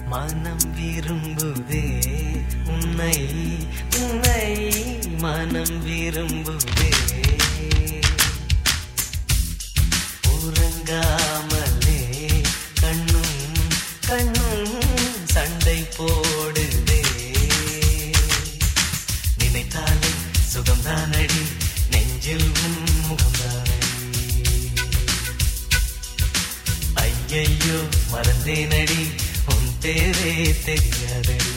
மனம் விரும்புதே உன்னை உன்னை மனம் விரும்புதே உறங்காமலே கண்ணும் கண்ணும் சண்டை போடுதே நினைத்தாலே சுகம்தானடி நெஞ்சில் உன் முகம்தானடி ஐயையோ மறந்தேனடி உன் பேரே தெரியாதடி